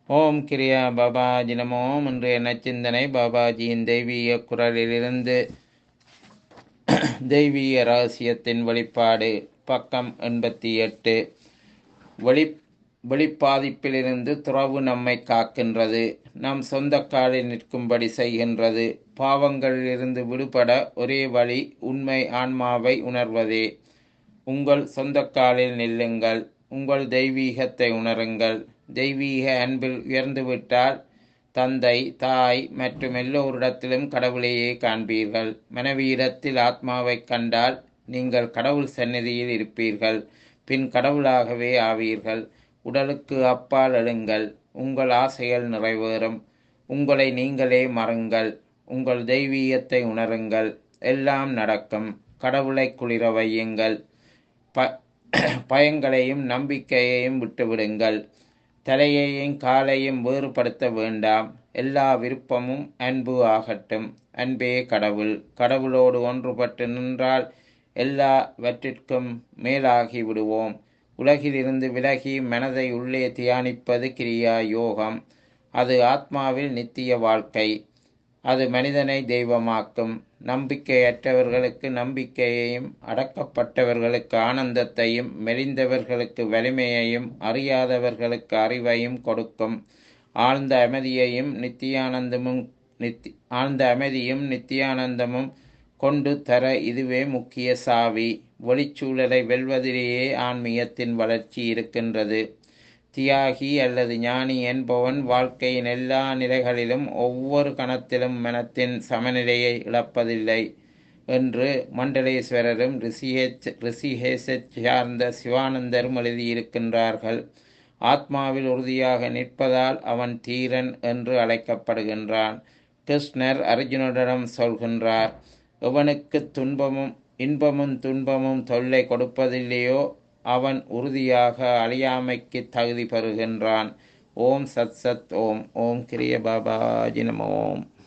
ஓம் கிரியா பாபாஜி நமோ இன்றைய நச்சிந்தனை பாபாஜியின் தெய்வீக குரலிலிருந்து தெய்வீக ரகசியத்தின் வெளிப்பாடு பக்கம் எண்பத்தி எட்டு வெளி வெளிப்பாதிப்பிலிருந்து துறவு நம்மை காக்கின்றது நம் சொந்த காலில் நிற்கும்படி செய்கின்றது பாவங்களிலிருந்து விடுபட ஒரே வழி உண்மை ஆன்மாவை உணர்வதே உங்கள் சொந்த காலில் நில்லுங்கள் உங்கள் தெய்வீகத்தை உணருங்கள் தெய்வீக அன்பில் உயர்ந்துவிட்டால் தந்தை தாய் மற்றும் எல்லோரிடத்திலும் கடவுளையே காண்பீர்கள் மனைவியிடத்தில் ஆத்மாவை கண்டால் நீங்கள் கடவுள் சந்நிதியில் இருப்பீர்கள் பின் கடவுளாகவே ஆவீர்கள் உடலுக்கு அப்பால் எழுங்கள் உங்கள் ஆசைகள் நிறைவேறும் உங்களை நீங்களே மறுங்கள் உங்கள் தெய்வீகத்தை உணருங்கள் எல்லாம் நடக்கும் கடவுளை குளிர வையுங்கள் ப பயங்களையும் நம்பிக்கையையும் விட்டுவிடுங்கள் தலையையும் காலையும் வேறுபடுத்த வேண்டாம் எல்லா விருப்பமும் அன்பு ஆகட்டும் அன்பே கடவுள் கடவுளோடு ஒன்றுபட்டு நின்றால் எல்லாவற்றிற்கும் மேலாகி விடுவோம் உலகிலிருந்து விலகி மனதை உள்ளே தியானிப்பது கிரியா யோகம் அது ஆத்மாவில் நித்திய வாழ்க்கை அது மனிதனை தெய்வமாக்கும் நம்பிக்கையற்றவர்களுக்கு நம்பிக்கையையும் அடக்கப்பட்டவர்களுக்கு ஆனந்தத்தையும் மெலிந்தவர்களுக்கு வலிமையையும் அறியாதவர்களுக்கு அறிவையும் கொடுக்கும் ஆழ்ந்த அமைதியையும் நித்தியானந்தமும் நித்தி ஆழ்ந்த அமைதியும் நித்தியானந்தமும் கொண்டு தர இதுவே முக்கிய சாவி ஒளிச்சூழலை வெல்வதிலேயே ஆன்மீகத்தின் வளர்ச்சி இருக்கின்றது தியாகி அல்லது ஞானி என்பவன் வாழ்க்கையின் எல்லா நிலைகளிலும் ஒவ்வொரு கணத்திலும் மனத்தின் சமநிலையை இழப்பதில்லை என்று மண்டலேஸ்வரரும் ரிஷிஹேச் ரிஷிஹேசச் சார்ந்த சிவானந்தரும் எழுதியிருக்கின்றார்கள் ஆத்மாவில் உறுதியாக நிற்பதால் அவன் தீரன் என்று அழைக்கப்படுகின்றான் கிருஷ்ணர் அர்ஜுனனிடம் சொல்கின்றார் எவனுக்கு துன்பமும் இன்பமும் துன்பமும் தொல்லை கொடுப்பதில்லையோ அவன் உறுதியாக அழியாமைக்கு தகுதி பெறுகின்றான் ஓம் சத் சத் ஓம் ஓம் கிரிய பாபாஜி நம ஓம்